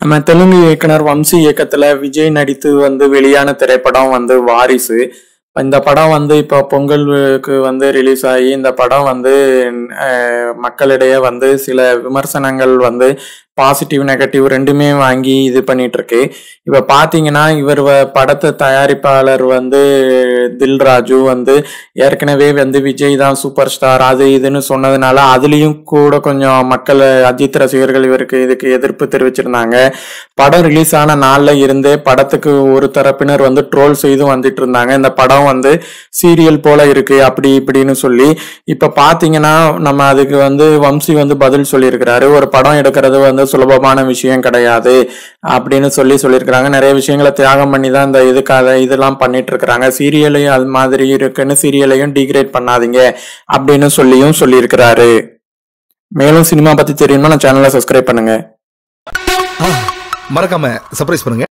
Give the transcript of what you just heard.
நம்ம தெலுங்கு இயக்குனர் வம்சி இயக்கத்துல விஜய் நடித்து வந்து வெளியான திரைப்படம் வந்து வாரிசு இந்த படம் வந்து இப்போ பொங்கலுக்கு வந்து ரிலீஸ் ஆகி இந்த படம் வந்து அஹ், மக்களிடையே வந்து சில விமர்சனங்கள் வந்து பாசிட்டிவ் நெகட்டிவ் ரெண்டுமே வாங்கி இது பண்ணிட்டு இருக்கு இப்ப பாத்தீங்கன்னா இவர் வ- படத்தை தயாரிப்பாளர் வந்து தில்ராஜு வந்து ஏற்கனவே வந்து விஜய் தான் சூப்பர் ஸ்டார் அது இதுன்னு சொன்னதுனால அதுலயும் கூட கொஞ்சம் மக்கள் அஜித் ரசிகர்கள் இவருக்கு இதுக்கு எதிர்ப்பு தெரிவிச்சிருந்தாங்க படம் ரிலீஸ் ஆன நாள்ல இருந்தே படத்துக்கு ஒரு தரப்பினர் வந்து ட்ரோல் செய்து வந்துட்டு இருந்தாங்க இந்த படம் வந்து சீரியல் போல இருக்கு அப்படி இப்படின்னு சொல்லி இப்ப பாத்தீங்கன்னா நம்ம அதுக்கு வந்து வம்சி வந்து பதில் சொல்லியிருக்கிறாரு ஒரு படம் எடுக்கிறது வந்து சுலபமான விஷயம் கிடையாது அப்படின்னு சொல்லி சொல்லியிருக்கிறாங்க நிறைய விஷயங்களை தியாகம் பண்ணி தான் இந்த இதுக்காக இதெல்லாம் பண்ணிட்டு இருக்கிறாங்க சீரியலையும் அது மாதிரி இருக்குன்னு சீரியலையும் டிகிரேட் பண்ணாதீங்க அப்படின்னு சொல்லியும் சொல்லியிருக்கிறாரு மேலும் சினிமா பத்தி தெரியுமா நான் சேனலை சப்ஸ்கிரைப் பண்ணுங்க மறக்காம சர்ப்ரைஸ் பண்ணுங்க